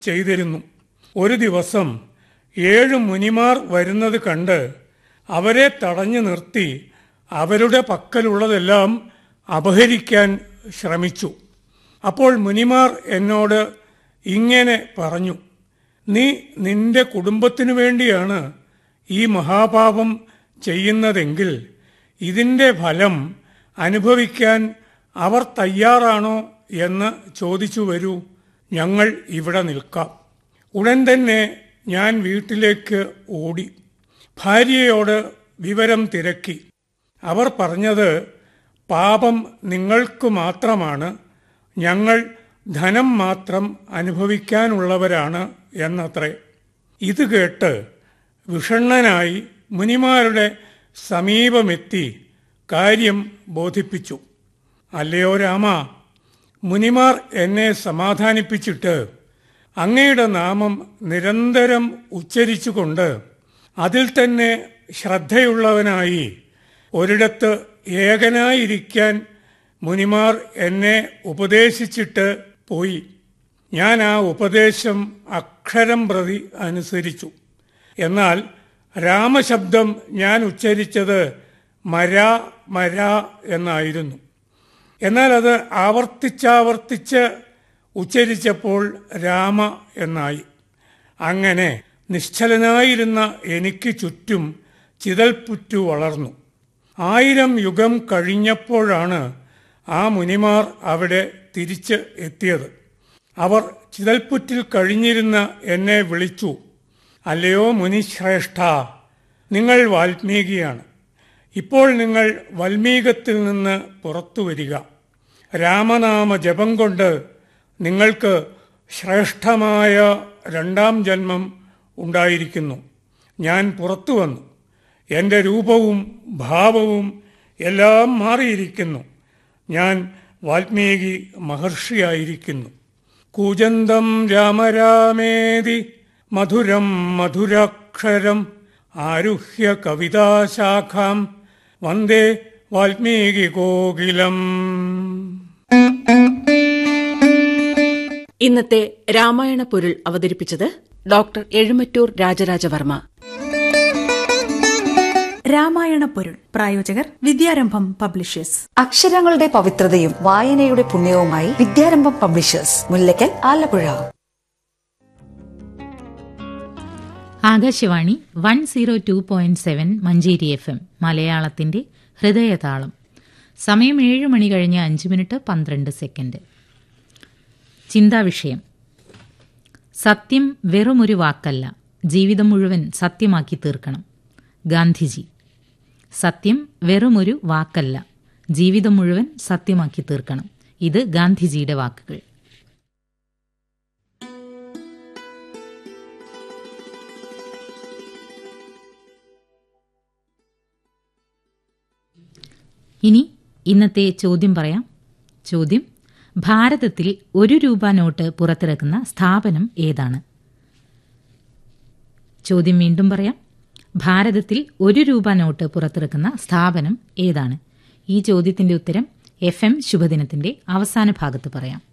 ചെയ്തിരുന്നു ഒരു ദിവസം ഏഴ് മുനിമാർ വരുന്നത് കണ്ട് അവരെ തടഞ്ഞു നിർത്തി അവരുടെ പക്കലുള്ളതെല്ലാം അപഹരിക്കാൻ ശ്രമിച്ചു അപ്പോൾ മുനിമാർ എന്നോട് ഇങ്ങനെ പറഞ്ഞു നീ നിന്റെ കുടുംബത്തിനു വേണ്ടിയാണ് ഈ മഹാപാപം ചെയ്യുന്നതെങ്കിൽ ഇതിൻ്റെ ഫലം അനുഭവിക്കാൻ അവർ തയ്യാറാണോ എന്ന് ചോദിച്ചു വരൂ ഞങ്ങൾ ഇവിടെ നിൽക്കാം ഉടൻ തന്നെ ഞാൻ വീട്ടിലേക്ക് ഓടി ഭാര്യയോട് വിവരം തിരക്കി അവർ പറഞ്ഞത് പാപം നിങ്ങൾക്ക് മാത്രമാണ് ഞങ്ങൾ ധനം മാത്രം അനുഭവിക്കാനുള്ളവരാണ് എന്നത്രേ ഇത് കേട്ട് വിഷണ്ണനായി മുനിമാരുടെ സമീപമെത്തി കാര്യം ബോധിപ്പിച്ചു അല്ലയോ രാമ മുനിമാർ എന്നെ സമാധാനിപ്പിച്ചിട്ട് അങ്ങയുടെ നാമം നിരന്തരം ഉച്ചരിച്ചുകൊണ്ട് അതിൽ തന്നെ ശ്രദ്ധയുള്ളവനായി ഒരിടത്ത് ഏകനായിരിക്കാൻ മുനിമാർ എന്നെ ഉപദേശിച്ചിട്ട് പോയി ഞാൻ ആ ഉപദേശം അക്ഷരം പ്രതി അനുസരിച്ചു എന്നാൽ രാമശബ്ദം ഞാൻ ഉച്ചരിച്ചത് മര മര എന്നായിരുന്നു എന്നാൽ അത് ആവർത്തിച്ചാവർത്തിച്ച് ഉച്ചരിച്ചപ്പോൾ രാമ എന്നായി അങ്ങനെ നിശ്ചലനായിരുന്ന എനിക്ക് ചുറ്റും ചിതൽപുറ്റു വളർന്നു ആയിരം യുഗം കഴിഞ്ഞപ്പോഴാണ് ആ മുനിമാർ അവിടെ തിരിച്ച് എത്തിയത് അവർ ചിതൽപുറ്റിൽ കഴിഞ്ഞിരുന്ന എന്നെ വിളിച്ചു അല്ലയോ മുനിശ്രേഷ്ഠ നിങ്ങൾ വാൽമീകിയാണ് ഇപ്പോൾ നിങ്ങൾ വൽമീകത്തിൽ നിന്ന് പുറത്തു വരിക രാമനാമ ജപം കൊണ്ട് നിങ്ങൾക്ക് ശ്രേഷ്ഠമായ രണ്ടാം ജന്മം ഉണ്ടായിരിക്കുന്നു ഞാൻ പുറത്തു വന്നു എൻ്റെ രൂപവും ഭാവവും എല്ലാം മാറിയിരിക്കുന്നു ഞാൻ വാൽമീകി മഹർഷിയായിരിക്കുന്നു കൂജന്തം രാമരാമേതി മധുരം മധുരാക്ഷരം ആരുഹ്യ കവിതാശാഖാം വന്ദേ വാൽമീകി കോകിലം ഇന്നത്തെ രാമായണ പൊരുൾ അവതരിപ്പിച്ചത് ഡോക്ടർ എഴുമറ്റൂർ രാജരാജവർമ്മ രാമായണ പൊരുൾ പ്രായോജകർ വിദ്യാരംഭം പബ്ലിഷേഴ്സ് അക്ഷരങ്ങളുടെ പവിത്രതയും വായനയുടെ പുണ്യവുമായി Vidyarambham publishers Mullakkal Alappuzha Akashvani one zero two point seven Manjeri FM എം മലയാളത്തിന്റെ ഹൃദയതാളം സമയം ഏഴ് മണി കഴിഞ്ഞ് അഞ്ച് മിനിറ്റ് പന്ത്രണ്ട് സെക്കൻഡ് ചിന്താവിഷയം സത്യം വെറുമൊരു വാക്കല്ല ജീവിതം മുഴുവൻ സത്യമാക്കി തീർക്കണം ഗാന്ധിജി സത്യം വെറുമൊരു വാക്കല്ല ജീവിതം മുഴുവൻ സത്യമാക്കി തീർക്കണം ഇത് ഗാന്ധിജിയുടെ വാക്കുകൾ ഇനി ഇന്നത്തെ ചോദ്യം പറയാം ചോദ്യം ഭാരതത്തിൽ ഒരു രൂപ നോട്ട് പുറത്തിറക്കുന്ന സ്ഥാപനം ഏതാണ് ചോദ്യം വീണ്ടും പറയാം ഭാരതത്തിൽ ഒരു രൂപ നോട്ട് പുറത്തിറക്കുന്ന സ്ഥാപനം ഏതാണ് ഈ ചോദ്യത്തിന്റെ ഉത്തരം എഫ് എം ശുഭദിനത്തിന്റെ അവസാന ഭാഗത്ത് പറയാം